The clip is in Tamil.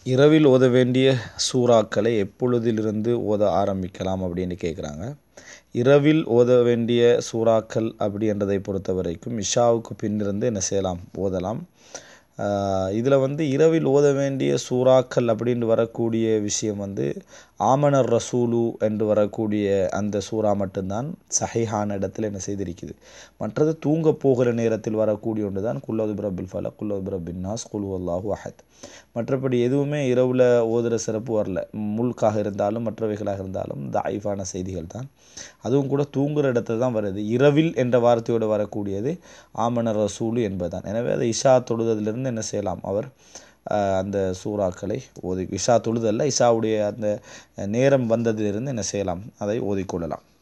இரவில் ஓத வேண்டிய சூறாக்களை எப்பொழுதிலிருந்து ஓத ஆரம்பிக்கலாம் அப்படின்னு கேட்குறாங்க இரவில் ஓத வேண்டிய சூறாக்கள் அப்படின்றதை பொறுத்த வரைக்கும் இஷாவுக்கு பின்னிருந்து என்ன செய்யலாம் ஓதலாம் இதில் வந்து இரவில் ஓத வேண்டிய சூறாக்கள் அப்படின்னு வரக்கூடிய விஷயம் வந்து ஆமனர் ரசூலு என்று வரக்கூடிய அந்த சூறா மட்டும்தான் சஹிஹான இடத்துல என்ன செய்திருக்குது மற்றது தூங்க போகிற நேரத்தில் வரக்கூடிய ஒன்று தான் குல்லது பிரபில் ஃபல குல்லது பிரபின் நாஸ் குலு அல்லாஹு அஹத் மற்றபடி எதுவுமே இரவில் ஓதுகிற சிறப்பு வரல முல்காக இருந்தாலும் மற்றவைகளாக இருந்தாலும் தாய்ஃபான செய்திகள் தான் அதுவும் கூட தூங்குகிற இடத்துல தான் வருது இரவில் என்ற வார்த்தையோடு வரக்கூடியது ஆமனர் ரசூலு என்பதுதான் எனவே அதை இஷா தொழுதலிருந்து என்ன செய்யலாம் அவர் அந்த சூறாக்களை ஓதி இஷா தொழுதல்ல இஷாவுடைய அந்த நேரம் வந்ததிலிருந்து என்ன செய்யலாம் அதை ஓதிக்கொள்ளலாம்